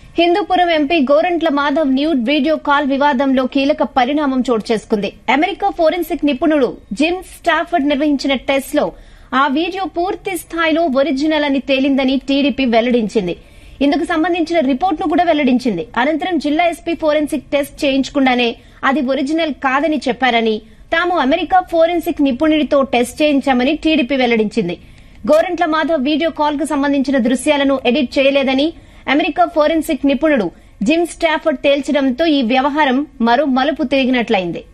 Hindupuram MP Gorantla Madhav nude video call వివాదంలో కీలక పరిణామం చోటు చేసుకుంది అమెరికా ఫోరెన్సిక్ నిపుణుడు జిమ్ స్టాఫర్డ్ నిర్వహించిన టెస్ట్ లో ఆ వీడియో పూర్తి స్థాయిలో ఒరిజినల్ అని తేలిందని టీడీపీ వెల్లడించింది ఇందుకు సంబంధించిన రిపోర్ట్ ను కూడా వెల్లడించింది అనంతరం జిల్లా ఎస్పీ ఫోరెన్సిక్ టెస్ట్ చేయించకుండానే అది ఒరిజినల్ కాదని చెప్పారని తాము అమెరికా ఫోరెన్సిక్ నిపుణుడితో టెస్ట్ చేయించామని టీడీపీ వెల్లడించింది గోరంట్ల మాధవ్ వీడియో కాల్ కు సంబంధించిన దృశ్యాలను ఎడిట్ చేయలేదని అమెరికా ఫోరెన్సిక్ నిపుణుడు జిమ్ స్టాఫర్డ్ తేల్చడంతో ఈ వ్యవహారం మరో మలుపు తిరిగినట్లయింది